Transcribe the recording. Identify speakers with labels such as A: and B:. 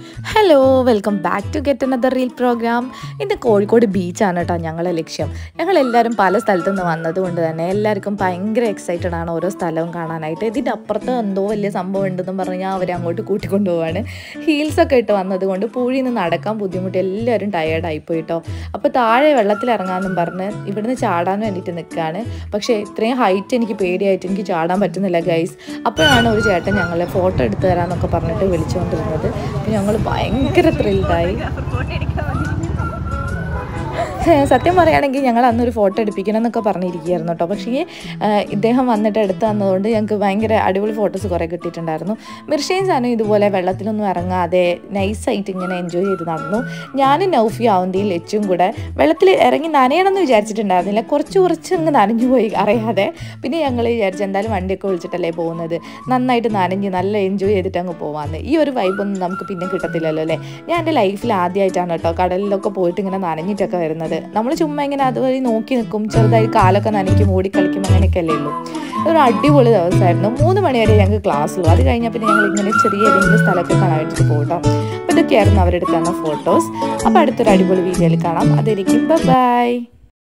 A: hello welcome back to yet another reel program ഇന്ന് കോഴിക്കോട് ബീച്ചാണ് കേട്ടോ ഞങ്ങളെ ലക്ഷ്യം ഞങ്ങൾ എല്ലാവരും പല സ്ഥലത്തു നിന്ന് വന്നതുകൊണ്ട് തന്നെ എല്ലാവർക്കും ഭയങ്കര എക്സൈറ്റഡ് ആണ് ഓരോ സ്ഥലവും കാണാനായിട്ട് ഇതിൻ്റെ അപ്പുറത്ത് എന്തോ വലിയ സംഭവം ഉണ്ടെന്നും പറഞ്ഞാൽ അവരെ അങ്ങോട്ട് കൂട്ടിക്കൊണ്ടു പോവാണ് ഹീൽസൊക്കെ ഇട്ട് വന്നതുകൊണ്ട് പൂഴിയിൽ നിന്ന് നടക്കാൻ ബുദ്ധിമുട്ടി എല്ലാവരും ടയേർഡായി പോയിട്ടോ അപ്പോൾ താഴെ വെള്ളത്തിൽ ഇറങ്ങാമെന്നും പറഞ്ഞ് ഇവിടുന്ന് ചാടാൻ വേണ്ടിയിട്ട് നിൽക്കുകയാണ് പക്ഷേ ഇത്രയും ഹൈറ്റ് എനിക്ക് പേടിയായിട്ട് എനിക്ക് ചാടാൻ പറ്റുന്നില്ല ഗൈസ് അപ്പോഴാണ് ഒരു ചേട്ടൻ ഞങ്ങളെ ഫോട്ടോ എടുത്തു തരാമെന്നൊക്കെ പറഞ്ഞിട്ട് വിളിച്ചുകൊണ്ടിരുന്നത് അപ്പോൾ ഞങ്ങൾ ഭയങ്കര ത്രില്ഡായി സത്യം പറയുകയാണെങ്കിൽ ഞങ്ങൾ അന്നൊരു ഫോട്ടോ എടുപ്പിക്കണം എന്നൊക്കെ പറഞ്ഞിരിക്കുകയായിരുന്നു കേട്ടോ പക്ഷേ ആ, ഇദ്ദേഹം വന്നിട്ട് എടുത്തു തന്നതുകൊണ്ട് ഞങ്ങൾക്ക് ഭയങ്കര അടിപൊളി ഫോട്ടോസ് കുറേ കിട്ടിയിട്ടുണ്ടായിരുന്നു മിർഷയും സാനും ഇതുപോലെ വെള്ളത്തിലൊന്നും ഇറങ്ങാതെ നൈസായിട്ട് ഇങ്ങനെ എൻജോയ് ചെയ്ത് നടന്നു ഞാനും നൗഫി ആവുന്തിയും ലച്ചും കൂടെ വെള്ളത്തിൽ ഇറങ്ങി നനയണമെന്ന് വിചാരിച്ചിട്ടുണ്ടായിരുന്നില്ല കുറച്ച് കുറച്ച് അങ്ങ് നനഞ്ഞു പോയി അറിയാതെ പിന്നെ ഞങ്ങൾ വിചാരിച്ചു എന്തായാലും വണ്ടിയൊക്കെ വിളിച്ചിട്ടല്ലേ പോകുന്നത് നന്നായിട്ട് നനഞ്ഞ് നല്ല എൻജോയ് ചെയ്തിട്ട് അങ്ങ് പോവാന്ന് ഈ ഒരു വൈബൊന്നും നമുക്ക് പിന്നെ കിട്ടത്തില്ലല്ലോ അല്ലേ ഞാൻ എൻ്റെ ലൈഫിൽ ആദ്യമായിട്ടാണ് കേട്ടോ കടലിലൊക്കെ പോയിട്ട് ഇങ്ങനെ നനഞ്ഞിട്ടൊക്കെ വരുന്നത് നമ്മൾ ചുമ്മാ ഇങ്ങനെ അതുവഴി നോക്കി നിൽക്കും ചെറുതായി കാലൊക്കെ നനയ്ക്കും ഓടിക്കളിക്കും അങ്ങനെയൊക്കെ അല്ലേ ഉള്ളൂ ഒരു അടിപൊളി ദിവസമായിരുന്നു മൂന്ന് മണി വരെ ഞങ്ങൾക്ക് ക്ലാസ് ഉള്ളൂ അത് കഴിഞ്ഞാൽ പിന്നെ ഞങ്ങൾ ഇങ്ങനെ ചെറിയ ഏതെങ്കിലും സ്ഥലമൊക്കെ കാണാൻ വേണ്ടിയിട്ട് പോകട്ടോ അപ്പോൾ ഇതൊക്കെയായിരുന്നു അവരെടുത്ത് തന്ന ഫോട്ടോസ് അപ്പോൾ അടുത്തൊരു അടിപൊളി വീഡിയോയിൽ കാണാം അതായിരിക്കും ബൈ